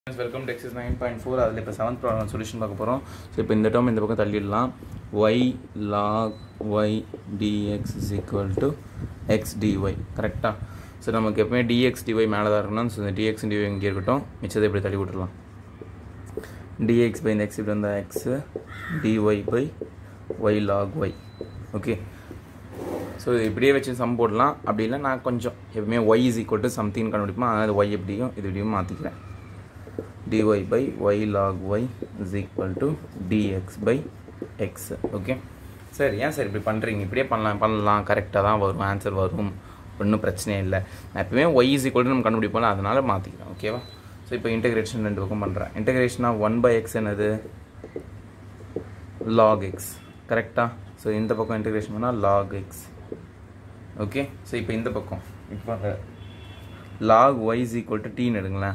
welcome to exercise nine point four அதில் இப்போ seventh problem solution பார்க்க போகிறோம் ஸோ இப்போ இந்த டேர்ம் இந்த பக்கம் தள்ளிடலாம் y log y dx is equal to x dy கரெக்டாக ஸோ நமக்கு எப்பவுமே டிஎக்ஸ் டிஒய் மேலே தான் இருக்கணும் ஸோ இந்த டிஎக்ஸ் டிஒய் இங்கே இருக்கட்டும் மிச்சத்தை இப்படி தள்ளி விட்டுறலாம் டிஎக்ஸ் பை இந்த எக்ஸ் இப்படி வந்தால் x dy by y log y okay so இது இப்படியே வச்சு சம் போடலாம் அப்படி இல்லை நான் கொஞ்சம் எப்பவுமே y is equal to something கண்டுபிடிப்போம் அதனால் ஒய் எப்படியும் இது இப்படியும் மாற்றிக்கிறேன் dy by y log y is equal to dx by x okay சரி ஏன் சார் இப்படி பண்ணுறீங்க இப்படியே பண்ணலாம் பண்ணலாம் கரெக்டாக தான் வரும் ஆன்சர் வரும் ஒன்றும் பிரச்சனையே இல்லை நான் எப்பவுமே ஒய் இஸ் ஈக்குவல் நம்ம கண்டுபிடிப்போம் அதனால் மாற்றிக்கிறேன் ஓகேவா ஸோ இப்போ இன்டெகிரேஷன் ரெண்டு பக்கம் பண்ணுறேன் integration of one by x என்னது லாக் எக்ஸ் கரெக்டாக ஸோ இந்த பக்கம் இன்டெகிரேஷன் பண்ணால் லாக் எக்ஸ் ஓகே ஸோ இப்போ இந்த பக்கம் இப்போ log y is equal to டீன்னு எடுங்களேன்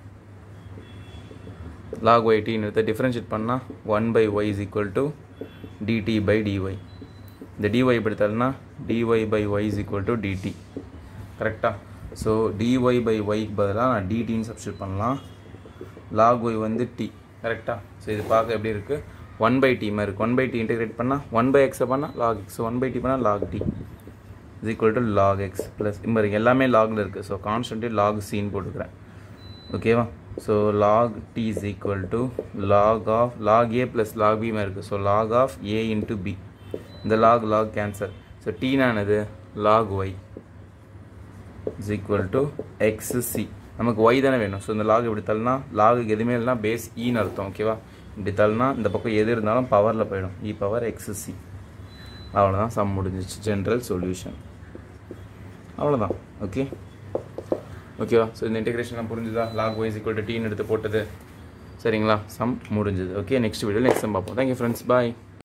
log y t எடுத்து டிஃப்ரென்ஷியேட் பண்ணால் one by y is equal to dt by dy இந்த டிஒய் எப்படி தரனா dy by y is equal to dt கரெக்டாக ஸோ டிஒய் பை ஒய்க்கு பதிலாக நான் டிடின்னு சப்ஸ்டியூட் பண்ணலாம் லாக் ஒய் வந்து டி கரெக்டாக ஸோ இது பார்க்க எப்படி இருக்குது ஒன் பை டி மாதிரி இருக்குது ஒன் பை டி இன்டெகிரேட் பண்ணால் ஒன் பை எக்ஸை பண்ணால் log x one by t பண்ணால் log t is equal to log x plus இப்போ எல்லாமே லாகில் இருக்குது ஸோ கான்ஸ்டன்ட்டு லாக் சின்னு போட்டுக்கிறேன் ஓகேவா so log t is equal to log of log a plus log b மாதிரி இருக்குது so log of a into b இந்த லாக் லாக் கேன்சல் ஸோ டீனானது log y is equal to x c நமக்கு y தானே வேணும் so இந்த lock இப்படி தள்ளினா லாகுக்கு எதுவுமே இல்லைனா பேஸ் ஈன்னு அர்த்தம் ஓகேவா இப்படி தள்ளினா இந்த பக்கம் எது இருந்தாலும் பவரில் போயிடும் இ பவர் எக்ஸ் சி அவ்வளோதான் சம் முடிஞ்சிச்சு ஜென்ரல் சொல்யூஷன் அவ்வளோதான் ஓகே ஓகேவா ஸோ இந்த இன்டெகிரேஷன்லாம் புரிஞ்சுதா லாக் வைஸ் ஈக்குவல் டு டீன்னு எடுத்து போட்டது சரிங்களா சம் முடிஞ்சது okay next video next sum பார்ப்போம் தேங்க்யூ ஃப்ரெண்ட்ஸ் பாய்